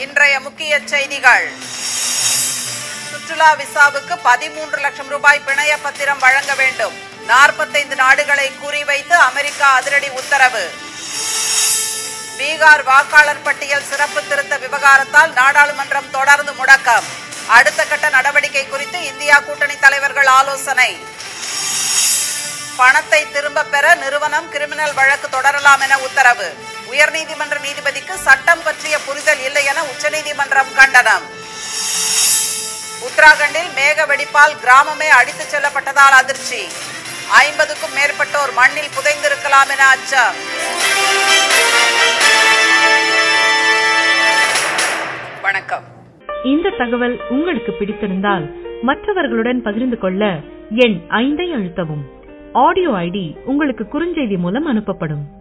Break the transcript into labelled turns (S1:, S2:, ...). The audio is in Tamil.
S1: இன்றைய முக்கிய செய்திகள் சுற்றுலா விசாவுக்கு பதிமூன்று லட்சம் ரூபாய் பிணைய பத்திரம் வழங்க வேண்டும் நாற்பத்தைந்து நாடுகளை குறிவைத்து அமெரிக்கா அதிரடி உத்தரவு பீகார் வாக்காளர் பட்டியல் சிறப்பு திருத்த விவகாரத்தால் நாடாளுமன்றம் தொடர்ந்து முடக்கம் அடுத்த கட்ட நடவடிக்கை குறித்து இந்தியா கூட்டணி தலைவர்கள் ஆலோசனை பணத்தை திரும்ப பெற நிறுவனம் கிரிமினல் வழக்கு தொடரலாம் என உத்தரவு உயர்நீதிமன்ற நீதிபதிக்கு சட்டம் பற்றிய புரிதல் இல்லை என உச்சநீதிமன்றம் கண்டனம் உத்தராகண்டில் மேக வெடிப்பால் கிராமமே அடித்துச் செல்லப்பட்டதால் அதிர்ச்சி ஐம்பதுக்கும் மேற்பட்டோர் மண்ணில் புதைந்திருக்கலாம் என அச்சம் வணக்கம்
S2: இந்த தகவல் உங்களுக்கு பிடித்திருந்தால் மற்றவர்களுடன் பகிர்ந்து கொள்ள எண் ஐந்தை அழுத்தவும் ஆடியோ ஐடி உங்களுக்கு குறுஞ்செய்தி மூலம் அனுப்பப்படும்